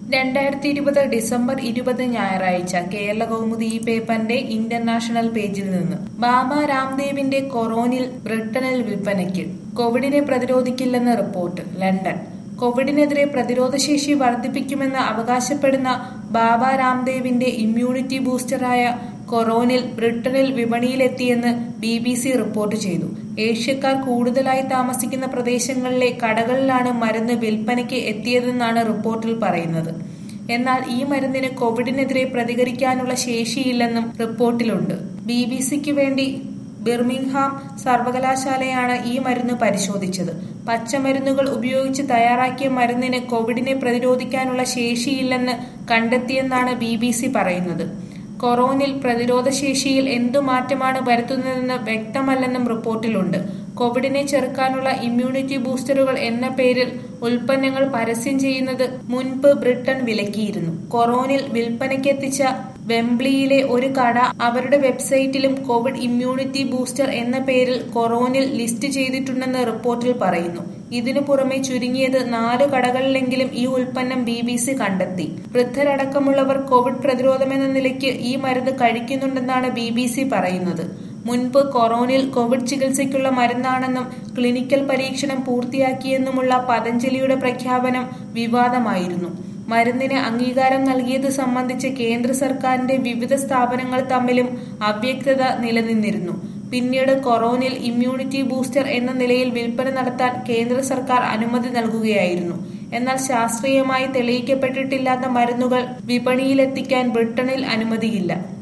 രണ്ടായിരത്തി ഇരുപത് ഡിസംബർ ഇരുപത് ഞായറാഴ്ച കേരള കൗമുദി ഈ പേപ്പറിന്റെ ഇന്റർനാഷണൽ പേജിൽ നിന്ന് ബാബ രാംദേവിന്റെ കൊറോണിൽ ബ്രിട്ടനിൽ വിൽപ്പനയ്ക്ക് കോവിഡിനെ പ്രതിരോധിക്കില്ലെന്ന് റിപ്പോർട്ട് ലണ്ടൻ കോവിഡിനെതിരെ പ്രതിരോധശേഷി വർദ്ധിപ്പിക്കുമെന്ന് അവകാശപ്പെടുന്ന ബാബ രാംദേവിന്റെ ഇമ്മ്യൂണിറ്റി ബൂസ്റ്ററായ കൊറോണിൽ ബ്രിട്ടനിൽ വിപണിയിലെത്തിയെന്ന് ബി ബി സി റിപ്പോർട്ട് ചെയ്തു ഏഷ്യക്കാർ കൂടുതലായി താമസിക്കുന്ന പ്രദേശങ്ങളിലെ കടകളിലാണ് മരുന്ന് വിൽപ്പനയ്ക്ക് എത്തിയതെന്നാണ് റിപ്പോർട്ടിൽ പറയുന്നത് എന്നാൽ ഈ മരുന്നിന് കോവിഡിനെതിരെ പ്രതികരിക്കാനുള്ള ശേഷിയില്ലെന്നും റിപ്പോർട്ടിലുണ്ട് ബി ബി സിക്ക് വേണ്ടി ബിർമിംഗ്ഹാം സർവകലാശാലയാണ് ഈ മരുന്ന് പരിശോധിച്ചത് പച്ചമരുന്നുകൾ ഉപയോഗിച്ച് തയ്യാറാക്കിയ മരുന്നിന് കോവിഡിനെ പ്രതിരോധിക്കാനുള്ള ശേഷിയില്ലെന്ന് കണ്ടെത്തിയെന്നാണ് ബി ബി സി പറയുന്നത് കൊറോണിൽ പ്രതിരോധശേഷിയിൽ എന്തു മാറ്റമാണ് വരുത്തുന്നതെന്ന് വ്യക്തമല്ലെന്നും റിപ്പോർട്ടിലുണ്ട് കോവിഡിനെ ചെറുക്കാനുള്ള ഇമ്മ്യൂണിറ്റി ബൂസ്റ്ററുകൾ എന്ന പേരിൽ ഉൽപ്പന്നങ്ങൾ പരസ്യം ചെയ്യുന്നത് മുൻപ് ബ്രിട്ടൻ വിലക്കിയിരുന്നു കൊറോണിൽ വിൽപ്പനയ്ക്കെത്തിച്ച വെംബ്ലിയിലെ ഒരു കട അവരുടെ വെബ്സൈറ്റിലും കോവിഡ് ഇമ്മ്യൂണിറ്റി ബൂസ്റ്റർ എന്ന പേരിൽ കൊറോണിൽ ലിസ്റ്റ് ചെയ്തിട്ടുണ്ടെന്ന് റിപ്പോർട്ടിൽ പറയുന്നു ഇതിനു പുറമെ ചുരുങ്ങിയത് നാല് കടകളിലെങ്കിലും ഈ ഉൽപ്പന്നം ബി ബി സി കണ്ടെത്തി വൃദ്ധരടക്കമുള്ളവർ കോവിഡ് പ്രതിരോധമെന്ന നിലയ്ക്ക് ഈ മരുന്ന് കഴിക്കുന്നുണ്ടെന്നാണ് ബി ബി സി പറയുന്നത് മുൻപ് കൊറോണിൽ കോവിഡ് ചികിത്സയ്ക്കുള്ള മരുന്നാണെന്നും ക്ലിനിക്കൽ പരീക്ഷണം പൂർത്തിയാക്കിയെന്നുമുള്ള പതഞ്ജലിയുടെ പ്രഖ്യാപനം വിവാദമായിരുന്നു മരുന്നിന് അംഗീകാരം നൽകിയത് സംബന്ധിച്ച് കേന്ദ്ര സർക്കാരിന്റെ വിവിധ സ്ഥാപനങ്ങൾ തമ്മിലും അവ്യക്തത നിലനിന്നിരുന്നു പിന്നീട് കൊറോണിൽ ഇമ്മ്യൂണിറ്റി ബൂസ്റ്റർ എന്ന നിലയിൽ വിൽപ്പന നടത്താൻ കേന്ദ്ര സർക്കാർ അനുമതി നൽകുകയായിരുന്നു എന്നാൽ ശാസ്ത്രീയമായി തെളിയിക്കപ്പെട്ടിട്ടില്ലാത്ത മരുന്നുകൾ വിപണിയിലെത്തിക്കാൻ ബ്രിട്ടനിൽ അനുമതിയില്ല